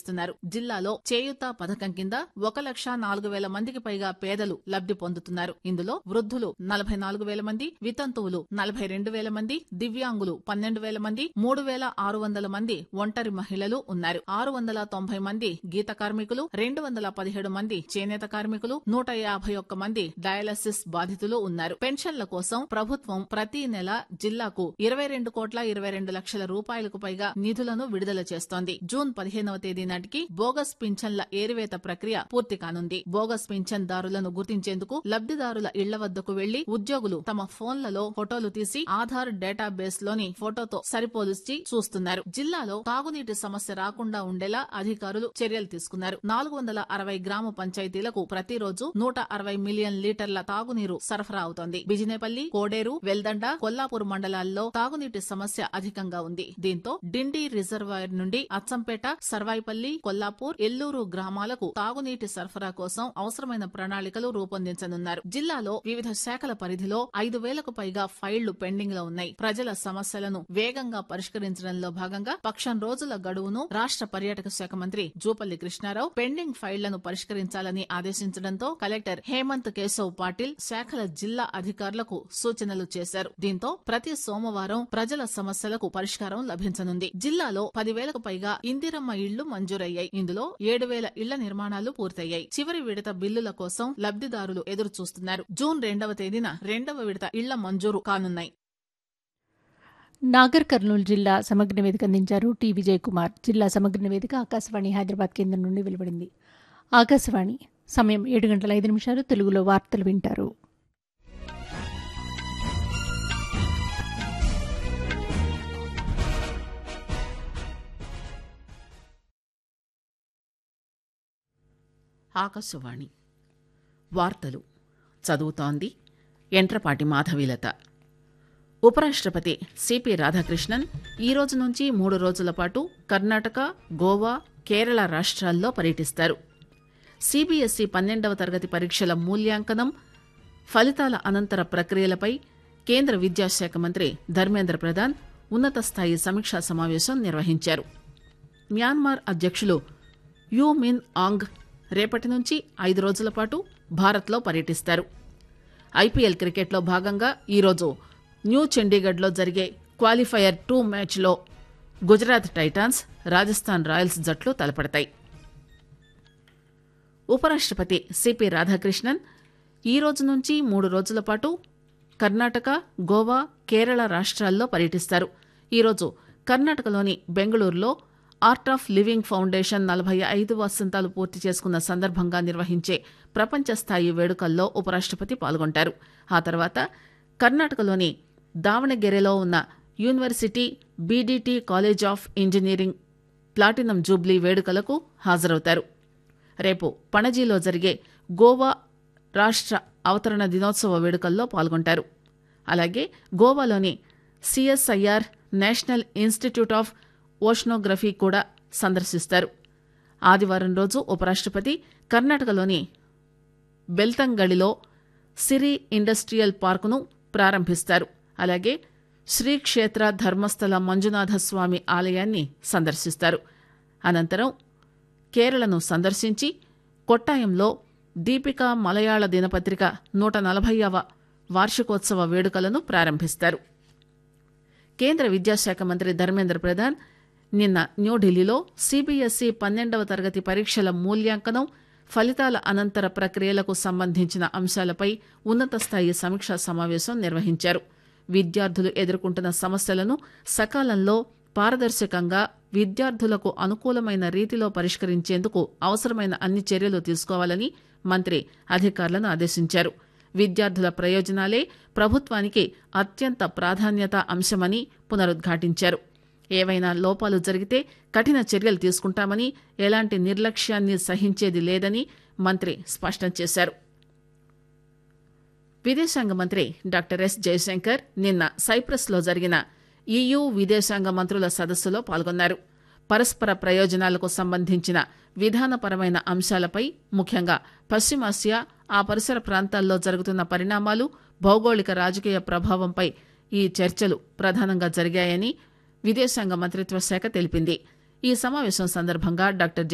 నిర్వహిస్తున్నారు జిల్లాలో చేయుత పథకం కింద ఒక లక్ష నాలుగు వేల మందికి పైగా పేదలు లబ్ది పొందుతున్నారు ఇందులో వృద్ధులు నలభై నాలుగు వేల మంది వితంతువులు నలభై రెండు వేల మంది దివ్యాంగులు పన్నెండు వేల మంది మూడు వేల ఆరు వందల మంది ఒంటరి మహిళలు ఉన్నారు ఆరు వందల తొంభై మంది గీత కార్మికులు రెండు వందల పదిహేడు మంది చేనేత కార్మికులు నూట యాభై ఒక్క మంది డయాలసిస్ బాధితులు ఉన్నారు పెన్షన్ల కోసం ప్రభుత్వం ప్రతి నెల జిల్లాకు ఇరవై రెండు కోట్ల ఇరవై రెండు లక్షల రూపాయలకు పైగా నిధులను విడుదల చేస్తోంది జూన్ పదిహేనవ తేదీ నాటికి బోగస్ పింఛన్ల ఏరివేత ప్రక్రియ పూర్తి కానుంది బోగస్ పింఛన్ దారులను గుర్తించేందుకు లబ్దిదారుల ఇళ్ల వద్దకు వెళ్లి ఉద్యోగులు తమ ఫోన్లలో ఫోటోలు తీసి ఆధార్ డేటాబేస్ లోని ఫోటోతో సరిపోల్చి చూస్తున్నారు జిల్లాలో తాగునీటి సమస్య రాకుండా ఉండేలా అధికారులు చర్యలు తీసుకున్నారు నాలుగు వందల అరవై గ్రామ పంచాయతీలకు ప్రతిరోజు నూట అరవై మిలియన్ లీటర్ల తాగునీరు సరఫరా అవుతోంది బిజినేపల్లి కోడేరు వెల్దండ కొల్లాపూర్ మండలాల్లో తాగునీటి సమస్య అధికంగా ఉంది దీంతో డిండి రిజర్వాయర్ నుండి అచ్చంపేట సర్వాయిపల్లి కొల్లాపూర్ ఎల్లూరు గ్రామాలకు తాగునీటి సరఫరా కోసం అవసరమైన ప్రణాళికలు రూపొందించనున్నారు జిల్లాలో వివిధ శాఖల పరిధిలో ఐదు వేలకు పైగా ఫైళ్లు పెండింగ్ లో ఉన్నాయి ప్రజల సమస్యలను వేగంగా పరిష్కరించడంలో భాగంగా పక్షం రోజుల గడువును రాష్ట పర్యాటక శాఖ మంత్రి జూపల్లి కృష్ణారావు పెండింగ్ ఫైళ్లను పరిష్కరించాలని ఆదేశించడంతో కలెక్టర్ హేమంత్ కేశవ్ పాటిల్ శాఖల జిల్లా అధికారులకు సూచనలు చేశారు దీంతో ప్రతి సోమవారం ప్రజల సమస్యలకు పరిష్కారం లభించనుంది జిల్లాలో పదివేలకు పైగా ఇందిరమ్మ ఇళ్లు మంజూరయ్యాయి ఇందులో ఏడు వేల ఇళ్ల నిర్మాణాలు పూర్తయ్యాయి చివరి విడత బిల్లుల కోసం లబ్దిదారులు ఎదురు చూస్తున్నారు జూన్ రెండవ తేదీన రెండవ విడత ఇళ్ల మంజూరు కానున్నాయి నాగర్ కర్నూలు జిల్లా సమగ్ర నివేదిక అందించారు టి విజయ్ కుమార్ జిల్లా సమగ్ర నివేదిక ఆకాశవాణి హైదరాబాద్ కేంద్రం నుండి వెలువడింది ఆకాశవాణి సమయం ఏడు గంటల ఐదు నిమిషాలు తెలుగులో వార్తలు వింటారు ఆకాశవాణి వార్తలు చదువుతోంది ఎంట్రపాటి మాధవీలత ఉపరాష్ట్రపతి సిపి రాధాకృష్ణన్ ఈ రోజు నుంచి మూడు రోజుల పాటు కర్ణాటక గోవా కేరళ రాష్ట్రాల్లో పర్యటిస్తారు సిబిఎస్ఈ పన్నెండవ తరగతి పరీక్షల మూల్యాంకనం ఫలితాల అనంతర ప్రక్రియలపై కేంద్ర విద్యాశాఖ మంత్రి ధర్మేంద్ర ప్రధాన్ ఉన్నత స్థాయి సమీక్షా సమావేశం నిర్వహించారు మ్యాన్మార్ అధ్యక్షులు యూ మిన్ ఆంగ్ రేపటి నుంచి ఐదు రోజుల పాటు భారత్లో పర్యటిస్తారు ఐపీఎల్ క్రికెట్లో భాగంగా ఈరోజు న్యూ చండీగఢ్లో జరిగే క్వాలిఫైయర్ టూ మ్యాచ్లో గుజరాత్ టైటాన్స్ రాజస్థాన్ రాయల్స్ జట్లు తలపడతాయి ఉపరాష్ట్రపతి సిపి రాధాకృష్ణన్ ఈ రోజు నుంచి మూడు రోజుల పాటు కర్ణాటక గోవా కేరళ రాష్ట్రాల్లో పర్యటిస్తారు ఈరోజు కర్ణాటకలోని బెంగళూరులో ఆర్ట్ ఆఫ్ లివింగ్ ఫౌండేషన్ నలభై ఐదు వసంతాలు పూర్తి చేసుకున్న సందర్భంగా నిర్వహించే ప్రపంచ స్థాయి వేడుకల్లో ఉపరాష్ట్రపతి పాల్గొంటారు ఆ తర్వాత కర్ణాటకలోని దావణగెరెలో ఉన్న university BDT college of engineering platinum jubilee వేడుకలకు హాజరవుతారు రేపు పణజీలో జరిగే గోవా రాష్ట్ర అవతరణ దినోత్సవ వేడుకల్లో పాల్గొంటారు అలాగే గోవాలోని CSIR national institute of oceanography కూడా సందర్శిస్తారు ఆదివారం రోజు ఉపరాష్ట్రపతి కర్ణాటకలోని బెల్తంగడిలో సిరి ఇండస్ట్రియల్ పార్కును ప్రారంభిస్తారు అలాగే శ్రీక్షేత్ర ధర్మస్థల మంజునాథ స్వామి ఆలయాన్ని సందర్శిస్తారు అనంతరం కేరళను సందర్శించి కొట్టాయంలో దీపిక మలయాళ దినపత్రిక నూట నలభైవ వార్షికోత్సవ వేడుకలను ప్రారంభిస్తారు కేంద్ర విద్యాశాఖ మంత్రి ధర్మేంద్ర ప్రధాన్ నిన్న న్యూఢిల్లీలో సిబిఎస్ఈ పన్నెండవ తరగతి పరీక్షల మూల్యాంకనం ఫలితాల అనంతర ప్రక్రియలకు సంబంధించిన అంశాలపై ఉన్నత స్థాయి సమీక్షా సమావేశం నిర్వహించారు విద్యార్థులు ఎదుర్కొంటున్న సమస్యలను సకాలంలో పారదర్శకంగా విద్యార్థులకు అనుకూలమైన రీతిలో పరిష్కరించేందుకు అవసరమైన అన్ని చర్యలు తీసుకోవాలని మంత్రి అధికారులను ఆదేశించారు విద్యార్థుల ప్రయోజనాలే ప్రభుత్వానికి అత్యంత ప్రాధాన్యత అంశమని పునరుద్ఘాటించారు ఏవైనా లోపాలు జరిగితే కఠిన చర్యలు తీసుకుంటామని ఎలాంటి నిర్లక్ష్యాన్ని సహించేది లేదని మంత్రి స్పష్టం చేశారు విదేశాంగ మంత్రి డాక్టర్ ఎస్ జయశంకర్ నిన్న సైప్రస్లో జరిగిన ఈయూ విదేశాంగ మంత్రుల సదస్సులో పాల్గొన్నారు పరస్పర ప్రయోజనాలకు సంబంధించిన విధానపరమైన అంశాలపై ముఖ్యంగా పశ్చిమాసియా ఆ పరిసర ప్రాంతాల్లో జరుగుతున్న పరిణామాలు భౌగోళిక రాజకీయ ప్రభావంపై ఈ చర్చలు ప్రధానంగా జరిగాయని విదేశాంగ మంత్రిత్వ శాఖ తెలిపింది ఈ సమావేశం సందర్భంగా డాక్టర్